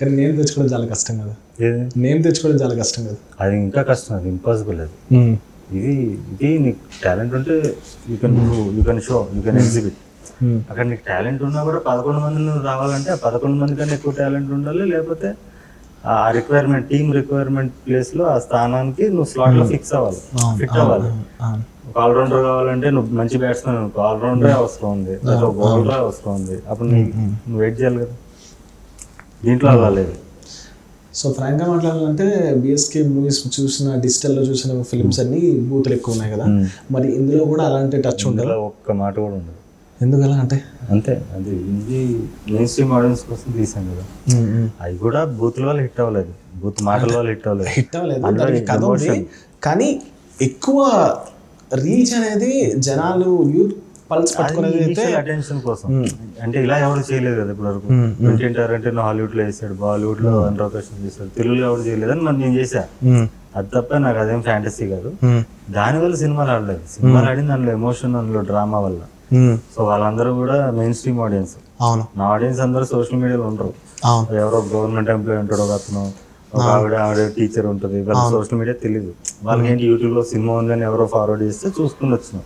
కానీ నేమ్ తెచ్చుకోవడం చాలా కష్టం కదా ఏది నేమ్ తెచ్చుకోవడం చాలా కష్టం కదా అది ఇంకా కష్టం అది ఇంపాసిబుల్ అది ఇది ఇది నీకు టాలెంట్ ఉంటే you can you can show you can exhibit అక్కడ నీకు టాలెంట్ ఉన్నా కూడా పదకొండు మంది నువ్వు రావాలంటే ఆ పదకొండు మంది కన్నా ఎక్కువ టాలెంట్ ఉండాలి లేకపోతే ఆ రిక్వైర్మెంట్ టీమ్ రిక్వైర్మెంట్ ప్లేస్ లో ఆ స్థానానికి నువ్వు స్లాట్ లో ఫిక్స్ అవ్వాలి ఫిట్ అవ్వాలి ఒక ఆల్రౌండర్ కావాలంటే నువ్వు మంచి బ్యాట్స్మెన్ ఒక ఆల్రౌండరే అవసరం ఉంది లేదా ఒక బౌలర్ అవసరం ఉంది అప్పుడు నీ నువ్వు వెయిట్ చేయాలి కదా దీంట్లో అలా లేదు సో ఫ్రాంక్గా మాట్లాడాలంటే బిఎస్కే మూవీస్ చూసిన డిజిటల్లో చూసిన ఫిల్మ్స్ అన్ని బూతులు ఎక్కువ ఉన్నాయి కదా మరి ఇందులో కూడా అలాంటి టచ్ ఉండదు ఇందులో ఒక్క మాట కూడా ఉండదు ఎందుకు అలా అంటే అంతే అది ఇది మెయిన్ స్ట్రీమ్ ఆడియన్స్ కోసం తీసాం కదా అవి కూడా బూతుల వల్ల హిట్ అవ్వలేదు బూత్ మాటల వల్ల హిట్ అవ్వలేదు హిట్ అవ్వలేదు దానికి కథ ఉంది కానీ ఎక్కువ రీచ్ అనేది జనాలు యూత్ పల్స్ పట్టుకునేది అయితే అటెన్షన్ కోసం అంటే ఇలా ఎవరు చేయలేదు కదా ఇప్పుడు వరకు ట్వంటీ అంటే హాలీవుడ్ లో వేసాడు బాలీవుడ్ లో అనుప్రకాశం చేశాడు తెలుగులో ఎవరు చేయలేదని మరి నేను చేశా అది తప్ప నాకు అదేం ఫ్యాంటసీ కాదు దాని వల్ల సినిమాలు ఆడలేదు సినిమాలు ఆడింది అందులో ఎమోషన్ అందులో డ్రామా వల్ల సో వాళ్ళందరూ కూడా మెయిన్ స్ట్రీమ్ ఆడియన్స్ అవును నా ఆడియన్స్ అందరూ సోషల్ మీడియాలో ఉండరు అవును ఎవరో గవర్నమెంట్ ఎంప్లాయీ ఉంటాడు ఒక అతను ఒక ఆవిడ ఆవిడ టీచర్ ఉంటుంది వాళ్ళ సోషల్ మీడియా తెలియదు వాళ్ళకి ఏంటి యూట్యూబ్ లో సినిమా ఉందని ఎవరో ఫార్వర్డ్ చేస్తే చూసుకుని వచ్చినాం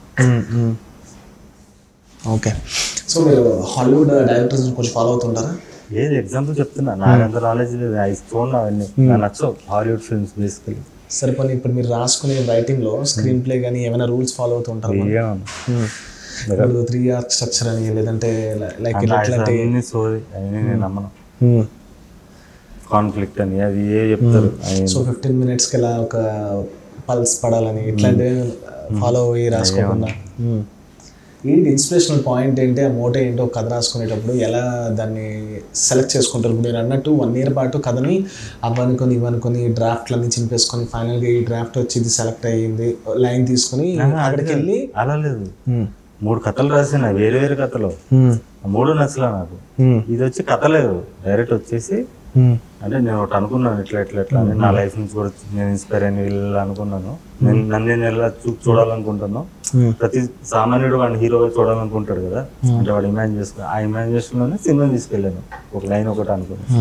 ఓకే సో మీరు హాలీవుడ్ డైరెక్టర్స్ కొంచెం ఫాలో అవుతుంటారా ఏది ఎగ్జాంపుల్ చెప్తున్నా నాకు అంత నాలెడ్జ్ లేదు ఐ ఫోన్ అవన్నీ నాకు నచ్చవు హాలీవుడ్ ఫిల్మ్స్ బేసికలీ సరిపోయి ఇప్పుడు మీరు రాసుకునే రైటింగ్లో స్క్రీన్ ప్లే కానీ ఏమైనా రూల్స్ ఫాలో అవుతుంటారా ఇప్పుడు త్రీ ఆర్క్ స్ట్రక్చర్ అని లేదంటే లైక్ ఇట్లాంటి అవన్నీ సోది అవన్నీ నేను నమ్మను కాన్ఫ్లిక్ట్ అని అవి ఏ చెప్తారు అవి సో ఫిఫ్టీన్ మినిట్స్కి ఇలా ఒక పల్స్ పడాలని ఇట్లాంటివి ఫాలో అయ్యి రాసుకోకుండా Hmm. ఏంటి ఇన్స్పిరేషనల్ పాయింట్ ఏంటి ఆ మోటో ఏంటో కథ రాసుకునేటప్పుడు ఎలా దాన్ని సెలెక్ట్ చేసుకుంటారు ఇప్పుడు మీరు అన్నట్టు వన్ ఇయర్ పాటు కథని అవనుకొని ఇవనుకొని డ్రాఫ్ట్లన్నీ చింపేసుకొని ఫైనల్గా ఈ డ్రాఫ్ట్ వచ్చి ఇది సెలెక్ట్ అయ్యింది లైన్ తీసుకుని అక్కడికి వెళ్ళి అలా లేదు మూడు కథలు రాసిన వేరే వేరే కథలు ఆ మూడు నచ్చలా నాకు ఇది వచ్చి కథ లేదు డైరెక్ట్ వచ్చేసి అంటే నేను ఒకటి అనుకున్నాను ఇట్లా ఇట్లా ఇట్లా అని నా లైఫ్ నుంచి కూడా నేను ఇన్స్పైర్ అయిన వీళ్ళు అనుకున్నాను నేను నన్ను నేను ఎలా చూ చూడాలనుకుంటాను ప్రతి సామాన్యుడు వాడిని హీరోగా చూడాలనుకుంటాడు కదా అంటే వాడు ఇమాజిన్ చేసుకో ఆ ఇమాజినేషన్ లోనే సినిమా తీసుకెళ్ళాను ఒక లైన్ ఒకటి అనుకున్నాను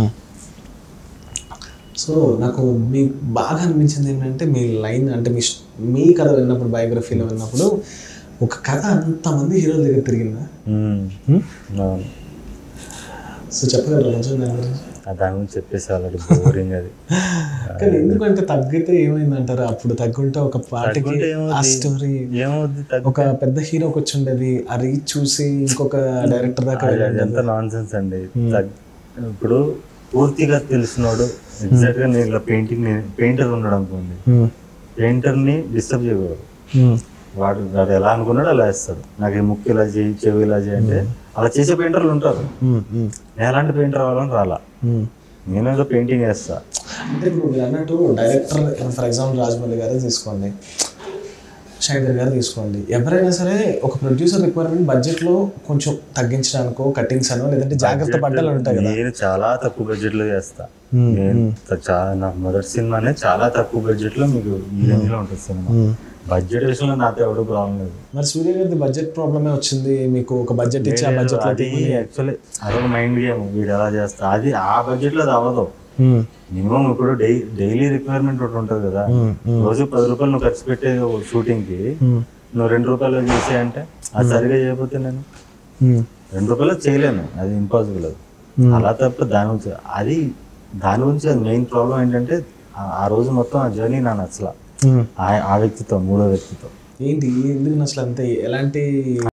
సో నాకు మీకు బాగా అనిపించింది ఏంటంటే మీ లైన్ అంటే మీ మీ కథ విన్నప్పుడు బయోగ్రఫీలో విన్నప్పుడు ఒక కథ అంతమంది హీరోల దగ్గర తిరిగిందా ఉమ్. అవును సో చెప్పగలరా కొంచెం దాని గురించి ఆ దాని గురించి చెప్పేసి ఆల్రెడీ బోరింగ్ అది కానీ ఎందుకంటే తగ్గితే ఏమైందంటారు అప్పుడు తగ్గుంటే ఒక పాటకి తగ్గుంటే ఆ ఏమవుద్ది? స్టోరీ ఏమవుద్ది తగ్గ ఒక పెద్ద హీరోకి వచ్చి ఉండేది ఆ రీచ్ చూసి ఇంకొక డైరెక్టర్ దాకా వెళ్ళండి అదంతా నాన్ సెన్స్ అండి తగ్- ఇప్పుడు పూర్తిగా తెలిసినోడు ఎగ్జాక్ట్ గా నేను ఇలా పెయింటింగ్ పెయింటర్ ఉన్నాడు అనుకోండి పెయింటర్ ని డిస్టర్బ్ చేయకూడదు వాడు వాడు ఎలా అనుకున్నాడు అలా వేస్తాడు నాకు ఈ ముక్కు ఇలా చేయి చెవి ఇలా చేయి అంటే అలా చేసే పెయింటర్లు ఉంటారు నేను అలాంటి పెయింటర్ అవ్వాలని రాలా నేను ఏదో పెయింటింగ్ వేస్తా అంటే ఇప్పుడు మీరు అన్నట్టు డైరెక్టర్ ఫర్ ఎగ్జాంపుల్ రాజమౌళి గారే తీసుకోండి శంకర్ గారు తీసుకోండి ఎవరైనా సరే ఒక ప్రొడ్యూసర్ రిక్వైర్మెంట్ బడ్జెట్ లో కొంచెం తగ్గించడానికో కట్టింగ్స్ అనో లేదంటే జాగ్రత్త పడ్డాలు ఉంటాయి కదా నేను చాలా తక్కువ బడ్జెట్ లో చేస్తా నేను త- చాలా నా మొదటి సినిమానే చాలా తక్కువ బడ్జెట్ లో మీకు ఈ రేంజ్ లో ఉంటుంది సినిమా బడ్జెట్ విషయంలో నాతో ఎవరు ప్రాబ్లం లేదు మరి సూర్య గారి బడ్జెట్ ప్రాబ్లమే వచ్చింది మీకు ఒక బడ్జెట్ ఇచ్చి ఆ బడ్జెట్ లో అది యాక్చువల్లీ అదొక మైండ్ గేమ్ వీడు ఎలా చేస్తా అది ఆ బడ్జెట్ లో అది అవ్వదు మినిమం ఇప్పుడు డైలీ రిక్వైర్మెంట్ ఒకటి ఉంటుంది కదా రోజు పది రూపాయలు నువ్వు ఖర్చు పెట్టే షూటింగ్ కి నువ్వు రెండు రూపాయలు చేసే అంటే అది సరిగా చేయకపోతే నేను రెండు రూపాయలు చేయలేను అది ఇంపాసిబుల్ అది అలా తప్ప దాని గురించి అది దాని గురించి అది మెయిన్ ప్రాబ్లం ఏంటంటే ఆ- ఆ రోజు మొత్తం ఆ జర్నీ నా నచ్చల ఆ- ఆ వ్యక్తితో మూడో వ్యక్తితో ఏంటి ఎందుకు అసలు అంతే ఎలాంటి